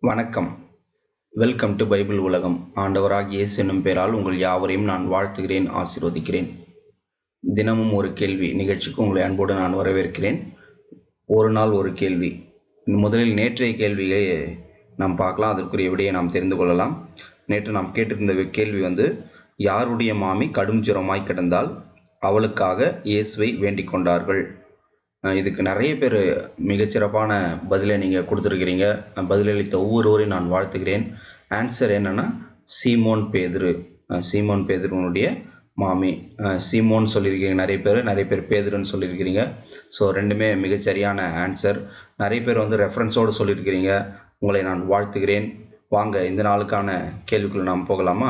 வணக்கம் welcome to Bible உலகம் ஆண்டவராகிய இயேசு என்னும் பெயரால் உங்கள் யாவரையும் நான் வாழ்த்துகிறேன் ஆசீர்வதிக்கிறேன் தினமும் ஒரு கேள்வி நிகழ்ச்சிக்கு உங்களை அன்போடு நான் வரவேற்கிறேன் ஒரு நாள் ஒரு கேள்வி முதலில் நேற்றைய கேள்வியை நாம் பார்க்கலாம் அதற்குரிய விடையை நாம் தெரிந்து கொள்ளலாம் நேற்று நாம் கேட்டிருந்த கேள்வி வந்து யாருடைய மாமி கடும் ஜுரமாய் கிடந்தால் அவளுக்காக இயேசுவை வேண்டிக் கொண்டார்கள் அஹ் இதுக்கு நிறைய பேர் மிகச்சிறப்பான பதிலை நீங்கள் கொடுத்துருக்கிறீங்க பதிலளித்த ஒவ்வொருவரையும் நான் வாழ்த்துகிறேன் ஆன்சர் என்னென்னா சீமோன் பேதுரு அஹ் சீமோன் பேதுருனுடைய மாமி அஹ் சீமோன் சொல்லியிருக்கீங்க நிறைய பேர் நிறைய பேர் பேதுருன்னு சொல்லியிருக்கிறீங்க ஸோ ரெண்டுமே மிகச்சரியான ஆன்சர் நிறைய பேர் வந்து ரெஃபரன்ஸோடு சொல்லியிருக்கிறீங்க உங்களை நான் வாழ்த்துகிறேன் வாங்க இந்த நாளுக்கான கேள்விக்குள்ள நாம் போகலாமா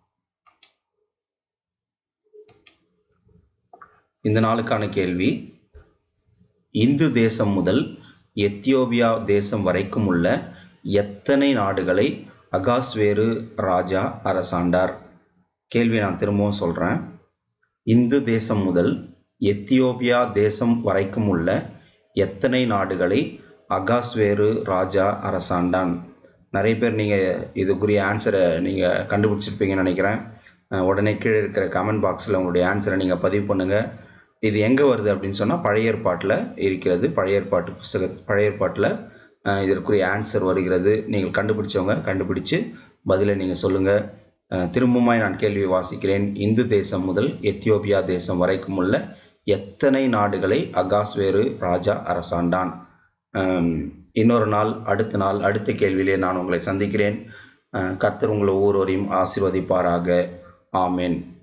இந்த நாளுக்கான கேள்வி இந்து தேசம் முதல் எத்தியோப்பியா தேசம் வரைக்கும் உள்ள எத்தனை நாடுகளை அகாஸ்வேரு ராஜா அரசாண்டார் கேள்வி நான் திரும்பவும் சொல்கிறேன் இந்து தேசம் முதல் எத்தியோப்பியா தேசம் வரைக்கும் உள்ள எத்தனை நாடுகளை அகாஸ்வேரு ராஜா அரசாண்டான் நிறைய பேர் நீங்கள் இதுக்குரிய ஆன்சரை நீங்கள் கண்டுபிடிச்சிருப்பீங்கன்னு நினைக்கிறேன் அஹ் உடனே கீழே இருக்கிற கமெண்ட் பாக்ஸில் உங்களுடைய ஆன்சரை நீங்கள் பதிவு பண்ணுங்கள் இது எங்கே வருது அப்படின்னு சொன்னால் பழைய ஏற்பாட்டில் இருக்கிறது பழைய ஏற்பாட்டு புஸ்தக பழைய ஏற்பாட்டில் அஹ், இதற்குரிய ஆன்சர் வருகிறது நீங்கள் கண்டுபிடிச்சவங்க கண்டுபிடிச்சு பதிலை நீங்கள் சொல்லுங்கள் அஹ், திரும்பவுமாய் நான் கேள்வியை வாசிக்கிறேன் இந்து தேசம் முதல் எத்தியோப்பியா தேசம் வரைக்கும் உள்ள எத்தனை நாடுகளை அகாஸ்வேரு ராஜா அரசாண்டான் அம், இன்னொரு நாள் அடுத்த நாள் அடுத்த கேள்வியிலே நான் உங்களை சந்திக்கிறேன் அஹ், கர்த்தர் உங்களை ஒவ்வொருவரையும் ஆசீர்வதிப்பாராக ஆமென்